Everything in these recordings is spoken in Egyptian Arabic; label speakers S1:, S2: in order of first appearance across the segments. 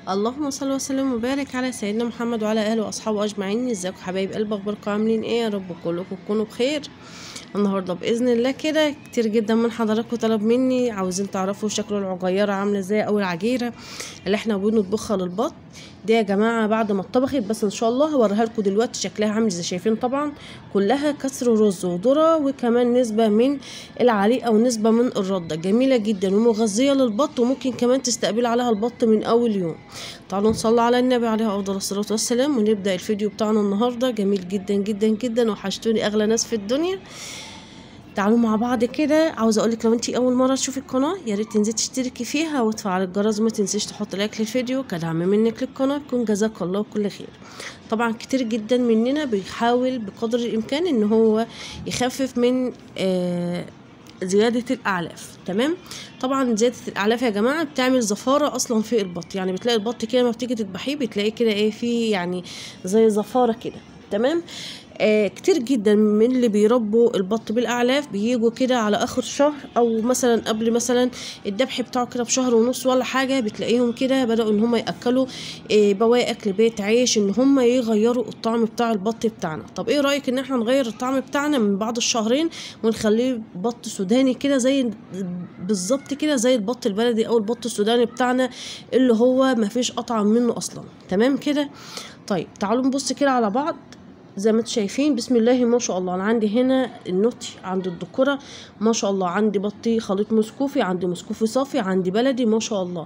S1: اللهم صل وسلم وبارك على سيدنا محمد وعلى اله واصحابه اجمعين ازيكم حبايب قلب اخباركم عاملين ايه يا رب كلكم تكونوا بخير النهارده باذن الله كده كتير جدا من حضراتكم طلب مني عاوزين تعرفوا شكل العجيره عامله ازاي او العجيره اللي احنا بنطبخها للبط دي يا جماعه بعد ما اتطبخت بس ان شاء الله هوريها لكم دلوقتي شكلها عامل زي شايفين طبعا كلها كسر رز وذره وكمان نسبه من العليق او نسبه من الرده جميله جدا ومغذيه للبط وممكن كمان تستقبل عليها البط من اول يوم تعالوا نصلي على النبي عليه افضل الصلاه والسلام ونبدا الفيديو بتاعنا النهارده جميل جدا جدا جدا وحشتوني اغلى ناس في الدنيا تعالوا مع بعض كده عاوزه اقول لك لو انت اول مره تشوفي القناه يا ريت تنزلي تشتركي فيها وتفعلي الجرس وما تنسيش تحطي لايك للفيديو كدعم منك للقناه يكون جزاك الله كل خير طبعا كتير جدا مننا بيحاول بقدر الامكان ان هو يخفف من آه زيادة الأعلاف تمام طبعا زيادة الأعلاف يا جماعة بتعمل زفارة أصلا في البط يعني بتلاقي البط كده لما بتيجي تذبحيه بتلاقيه كده إيه فيه يعني زي زفارة كده تمام آه كتير جدا من اللي بيربوا البط بالاعلاف بيجوا كده على اخر شهر او مثلا قبل مثلا الذبح بتاعه كده بشهر ونص ولا حاجه بتلاقيهم كده بداوا ان هم ياكلوا آه بواقي اكل بيت عيش ان هم يغيروا الطعم بتاع البط بتاعنا طب ايه رايك ان احنا نغير الطعم بتاعنا من بعد الشهرين ونخليه بط سوداني كده زي بالظبط كده زي البط البلدي او البط السوداني بتاعنا اللي هو مفيش اطعم منه اصلا تمام كده طيب تعالوا نبص كده على بعض زي ما انتم شايفين بسم الله ما شاء الله انا عندي هنا النوتي عند الدكوره ما شاء الله عندي بطي خليط مسكوفي عندي مسكوفي صافي عندي بلدي ما شاء الله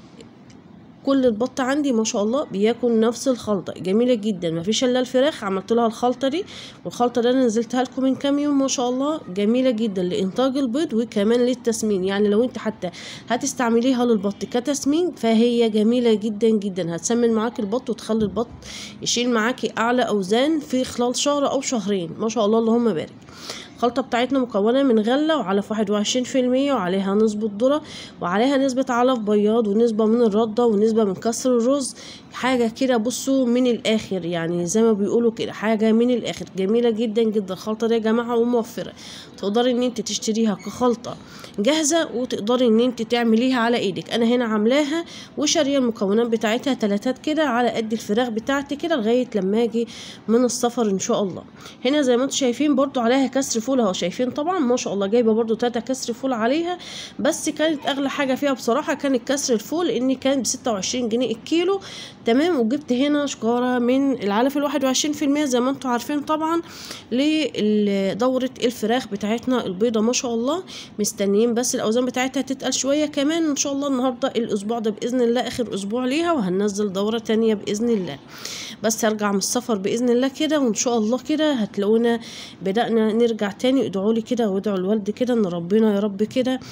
S1: كل البط عندي ما شاء الله بياكل نفس الخلطه جميله جدا ما فيش الا الفراخ عملت لها الخلطه دي والخلطه دي انا نزلتها لكم من كام يوم ما شاء الله جميله جدا لانتاج البيض وكمان للتسمين يعني لو انت حتى هتستعمليها للبط كتسمين فهي جميله جدا جدا هتسمن معاك البط وتخلي البط يشيل معاكي اعلى اوزان في خلال شهر او شهرين ما شاء الله اللهم بارك الخلطة بتاعتنا مكونة من غلة وعلف واحد وعشرين في المية وعليها نسبة ذرة وعليها نسبة علف بياض ونسبة من الردة ونسبة من كسر الرز حاجة كده بصوا من الآخر يعني زي ما بيقولوا كده حاجة من الآخر جميلة جدا جدا الخلطة دي يا جماعة وموفرة تقدري ان انت تشتريها كخلطة جاهزة وتقدري ان انت تعمليها على ايدك انا هنا عاملاها وشارية المكونات بتاعتها تلاتات كده على قد الفراخ بتاعتي كده لغاية لما اجي من السفر ان شاء الله هنا زي ما انتم شايفين برضو عليها كسر فول اهو شايفين طبعا ما شاء الله جايبة برضو تلاتة كسر فول عليها بس كانت اغلى حاجة فيها بصراحة كانت كسر الفول لان كان بستة وعشرين جنيه الكيلو تمام وجبت هنا شكارة من العلف الواحد وعشرين في المية زي ما انتم عارفين طبعا لدورة الفراخ بتاعتنا البيضة ما شاء الله مستنيين بس الاوزان بتاعتها تتقل شوية كمان ان شاء الله النهاردة الاسبوع ده باذن الله اخر اسبوع ليها وهننزل دورة تانية باذن الله بس هرجع من السفر باذن الله كده وان شاء الله كده هتلاقونا بدأنا نرجع تاني ادعوا لي كده وادعوا الوالد كده ان ربنا يا رب كده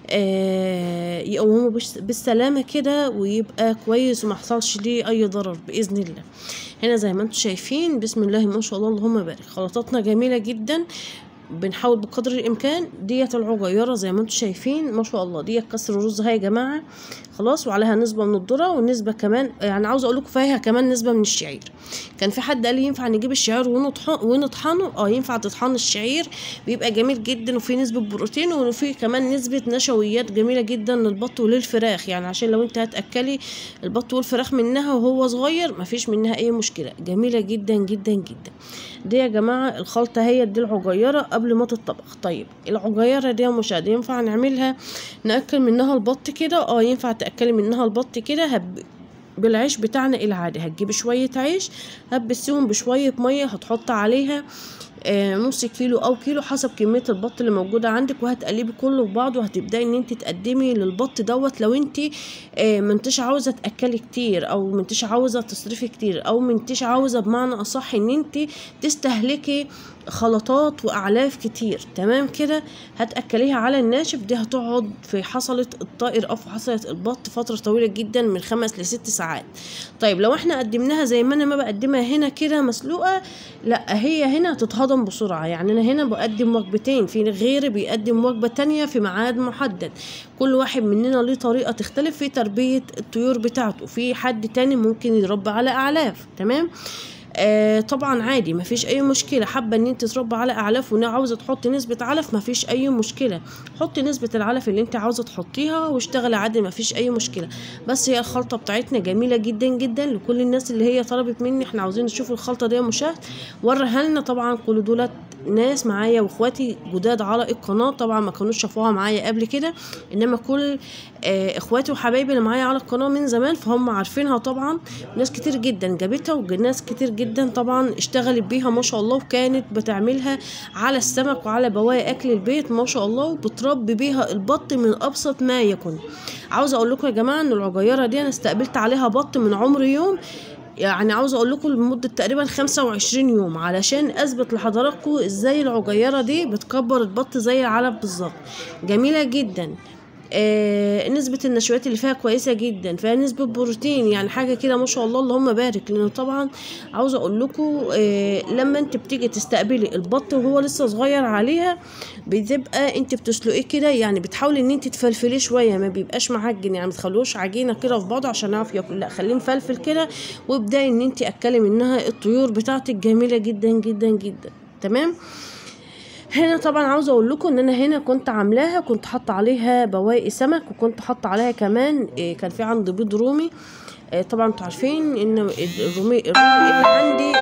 S1: آه يقومه بالسلامة كده ويبقى كويس وما حصلش ليه اي ضرر باذن الله هنا زي ما انتم شايفين بسم الله ما شاء الله اللهم بارك خلطاتنا جميله جدا بنحاول بقدر الامكان ديت العجيره زي ما انتم شايفين ما شاء الله ديت كسر الرز اهي يا جماعه خلاص وعليها نسبه من الذره ونسبه كمان يعني عاوزه اقول لكم فيها كمان نسبه من الشعير كان في حد قال لي ينفع نجيب الشعير ونطحنه اه ينفع تطحن الشعير بيبقى جميل جدا وفيه نسبه بروتين وفيه كمان نسبه نشويات جميله جدا للبط وللفراخ يعني عشان لو انت هتاكلي البط والفراخ منها وهو صغير مفيش منها اي مشكله جميله جدا جدا جدا دي يا جماعه الخلطه هي دي العجيره قبل ما تتطبخ طيب العجيره دي يا مشاهد ينفع نعملها ناكل منها البط كده اه ينفع تاكلي منها البط كده هب بالعيش بتاعنا العادي هتجيبي شويه عيش هتبسيهم بشويه ميه هتحط عليها آه نص كيلو او كيلو حسب كميه البط اللي موجوده عندك وهتقلبي كله في بعضه وهتبداي ان انت تقدمي للبط دوت لو انت آه ما انتش عاوزه تاكلي كتير او ما انتش عاوزه تصرفي كتير او ما انتش عاوزه بمعنى اصح ان انت تستهلكي خلطات واعلاف كتير تمام كده هتاكليها على الناشف دي هتقعد في حصلة الطائر او في حصلة البط فترة طويلة جدا من خمس لست ساعات طيب لو احنا قدمناها زي ما انا ما بقدمها هنا كده مسلوقة لا هي هنا هتتهضم بسرعة يعني انا هنا بقدم وجبتين في غيري بيقدم وجبة تانية في ميعاد محدد كل واحد مننا ليه طريقة تختلف في تربية الطيور بتاعته في حد تاني ممكن يربي على اعلاف تمام آه طبعا عادي مفيش اي مشكله حابه ان انت تربي على اعلاف وعاوزه تحطي نسبه علف مفيش اي مشكله حطي نسبه العلف اللي انت عاوزه تحطيها واشتغلي عادي مفيش اي مشكله بس هي الخلطه بتاعتنا جميله جدا جدا لكل الناس اللي هي طلبت مني احنا عاوزين نشوف الخلطه دي يا مشاهد وريها لنا طبعا كل دولت ناس معايا واخواتي جداد على القناه طبعا ما كانوش شافوها معايا قبل كده انما كل آه اخواتي وحبايبي اللي معايا على القناه من زمان فهم عارفينها طبعا ناس كتير جدا جابتها وناس كتير جدا طبعا اشتغلت بيها ما شاء الله وكانت بتعملها على السمك وعلى بواقي اكل البيت ما شاء الله وبتربي بيها البط من ابسط ما يكون عاوزه اقول لكم يا جماعه ان العجيره دي انا استقبلت عليها بط من عمر يوم يعني عاوزه اقول لكم لمده تقريبا 25 يوم علشان اثبت لحضراتكم ازاي العجيره دي بتكبر البط زي العلب بالظبط جميله جدا آه نسبة النشويات اللي فيها كويسة جدا فيها نسبة بروتين يعني حاجة كده ما شاء الله اللهم بارك لأنه طبعا عاوزة أقول لكم آه لما أنت بتيجي تستقبلي البط وهو لسه صغير عليها بتبقى أنت بتسلقيه كده يعني بتحاولي إن أنت تفلفليه شوية ما بيبقاش معجن يعني ما تخلوش عجينة كده في بعضه عشان يعرف ياكل لا خليه مفلفل كده وابدأي إن أنت أكلي منها الطيور بتاعتك جميلة جدا جدا جدا تمام هنا طبعا عاوزه اقول لكم ان انا هنا كنت عاملاها كنت حاطه عليها بواقي سمك وكنت حاطه عليها كمان إيه كان في عندي بيض رومي إيه طبعا انتوا عارفين ان الرومي الرومي اللي عندي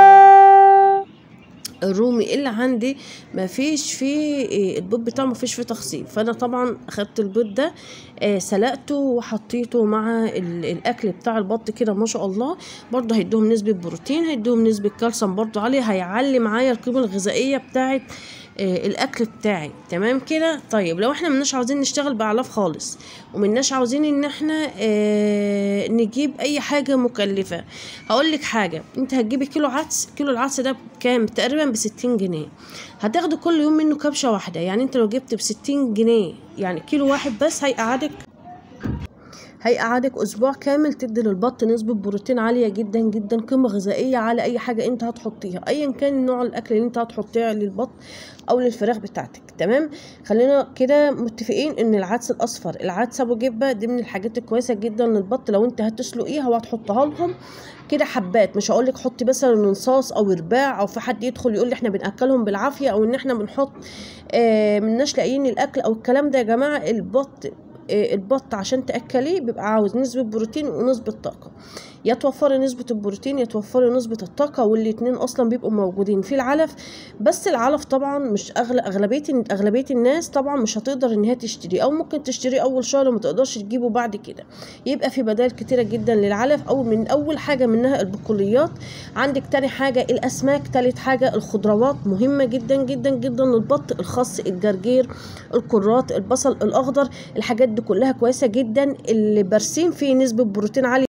S1: الرومي اللي عندي ما فيش فيه البيض بتاعه ما فيش فيه تخصيب فانا طبعا اخدت البيض ده آه سلقته وحطيته مع الاكل بتاع البط كده ما شاء الله برضه هيدوهم نسبه بروتين هيدوهم نسبه كالسيوم برضه عليه هيعلي معايا القيمه الغذائيه بتاعت آه الاكل بتاعي تمام كده طيب لو احنا مناش عاوزين نشتغل باعلاف خالص ومناش عاوزين ان احنا آه نجيب اي حاجه مكلفه هقول لك حاجه انت هتجيبي كيلو عدس كيلو العدس ده بكام تقريبا بستين جنيه هتاخدي كل يوم منه كبشه واحده يعني انت لو جبت بستين جنيه يعني كيلو واحد بس هيقعدك هيقعدك اسبوع كامل تدي للبط نسبه بروتين عاليه جدا جدا قيمه غذائيه على اي حاجه انت هتحطيها ايا كان نوع الاكل اللي انت هتحطيها للبط او للفراخ بتاعتك تمام خلينا كده متفقين ان العدس الاصفر العدس ابو جبه دي من الحاجات الكويسه جدا للبط لو انت هتسلقيها وهتحطها لهم كده حبات مش هقول لك حطي مثلا نصاص او رباع او في حد يدخل يقول لي احنا بناكلهم بالعافيه او ان احنا بنحط آه مناش لاقيين الاكل او الكلام ده يا جماعه البط البط عشان تاكليه بيبقى عاوز نسبه بروتين ونسبه طاقه يا توفري نسبه البروتين يا توفري نسبه الطاقه والاتنين اصلا بيبقوا موجودين في العلف بس العلف طبعا مش اغلى اغلبيه اغلبيه الناس طبعا مش هتقدر ان هي تشتريه او ممكن تشتريه اول شهر وما تقدرش تجيبه بعد كده يبقى في بدائل كتيره جدا للعلف او من اول حاجه منها البقوليات عندك تاني حاجه الاسماك تالت حاجه الخضروات مهمه جدا جدا جدا للبط الخس الجرجير الكرات البصل الاخضر الحاجات دي كلها كويسه جدا اللي بارسين فيه نسبه بروتين عاليه